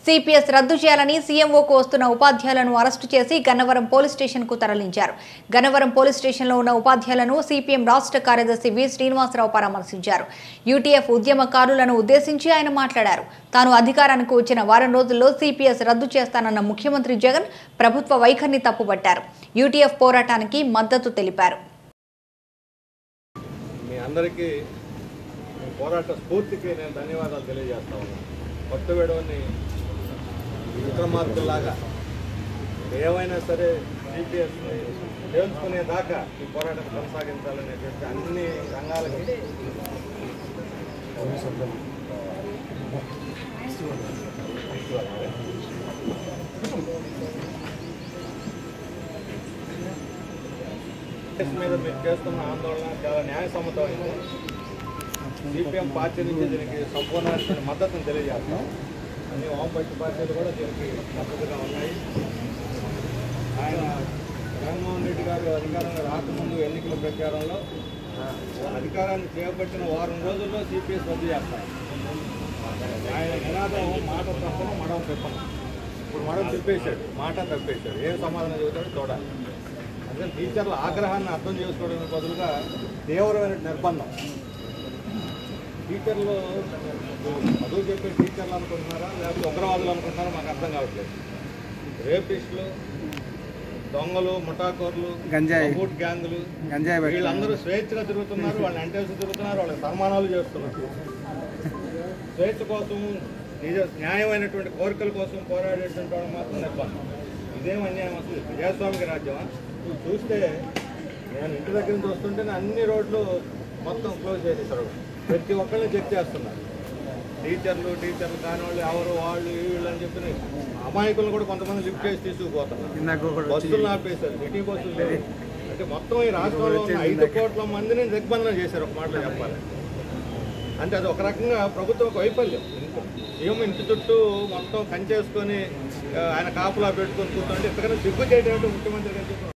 CPS రద్దు చేయాలని సీఎంఓకు వస్తున్న ఉపాధ్యాయులను అరెస్టు చేసి గన్నవరం పోలీస్ స్టేషన్ కు తరలించారు గన్నవరం పోలీస్ స్టేషన్లో ఉన్న ఉపాధ్యాయులను సిపిఎం రాష్ట్ర కార్యదర్శి వి శ్రీనివాసరావు పరామర్శించారు యూటీఎఫ్ ఉద్యమకారులను ఉద్దేశించి ఆయన మాట్లాడారు తాను అధికారానికి వచ్చిన వారం రోజుల్లో సిపిఎస్ రద్దు చేస్తానన్న ముఖ్యమంత్రి జగన్ ప్రభుత్వ వైఖరిని తప్పుపట్టారు యూటీఎఫ్ పోరాటానికి మద్దతు తెలిపారు మీ అందరికీ మీ పోరాట స్ఫూర్తికి నేను ధన్యవాదాలు తెలియజేస్తా ఉన్నాను కొత్త విడవని విక్రమార్కుల్లాగా ఏమైనా సరే సిపిఎస్ని తేల్చుకునేదాకా ఈ పోరాటం కొనసాగించాలనేటువంటి అన్ని రంగాలకి కేసు మీద మీరు చేస్తున్న ఆందోళన చాలా న్యాయసమ్మతమైంది సిపిఎం పార్టీ నుంచి దీనికి సంపూర్ణమైన మద్దతును తెలియజేస్తాం అన్ని వామపక్ష పార్టీలు కూడా దీనికి మద్దతుగా ఉన్నాయి ఆయన జగన్మోహన్ రెడ్డి గారు అధికారంలో రాకముందు ఎన్నికల ప్రచారంలో అధికారాన్ని చేపట్టిన వారం రోజుల్లో సిపిఎస్ రద్దు చేస్తారు ఆయన నినాదం మాట తప్పను మడం తిప్పను ఇప్పుడు మడం తిప్పేశాడు మాట తప్పేశాడు ఏం సమాధానం చెబుతాడో చూడాలి అందుకని టీచర్ల ఆగ్రహాన్ని అర్థం చేసుకోవడానికి బదులుగా తీవ్రమైన నిర్బంధం టీచర్లు చదువు చెప్పే టీచర్లు అనుకుంటున్నారా లేకపోతే ఉగ్రవాదులు అనుకుంటున్నారా మాకు అర్థం కావట్లేదు రేపిస్టులు దొంగలు ముఠాకోర్లు గంజాయి. బూట్ గ్యాంగులు గంజాయి పెట్టుకున్నారు. వీళ్ళందరూ స్వేచ్ఛగా తిరుగుతున్నారు వాళ్ళని అంటేసి తిరుగుతున్నారు వాళ్ళకి సన్మానాలు చేస్తున్నారు స్వేచ్ఛ కోసం నిజ న్యాయమైనటువంటి కోరికల కోసం పోరాడేటువంటి వాళ్ళు మాత్రం నిర్బంధం ఇదేం అన్యాయం అసలు ఇది ప్రజాస్వామిక రాజ్యమా నువ్వు చూస్తే నేను ఇంటి దగ్గర నుంచి వస్తుంటే అన్ని రోడ్లు మొత్తం క్లోజ్ చేసేసారు ప్రతి ఒక్కరిని చెక్ చేస్తున్నారు టీచర్లు టీచర్లు కాని వాళ్ళు ఎవరు వాళ్ళు వీళ్ళు అని చెప్పి అమాయకులను కూడా కొంతమంది లిఫ్ట్ చేసి తీసుకుపోతున్నారు ఇందాక ఒకడు వచ్చి బస్సులు ఆపేశారు సిటీ బస్సులు లేవు అంటే మొత్తం ఈ రాష్ట్రంలో ఉన్న ఐదు కోట్ల మందిని దిగ్బంధనం చేశారు ఒక మాటలో చెప్పాలి అంటే అది ఒక రకంగా ప్రభుత్వం ఒక వైఫల్యం సీఎం ఇంటి చుట్టూ మొత్తం కంచేసుకొని ఆ, ఆయన కాపులా పెట్టుకొని కూర్చుంటే ఇంతకన్నా సిగ్గు చేయడం ముఖ్యమంత్రి గారు చెప్పారు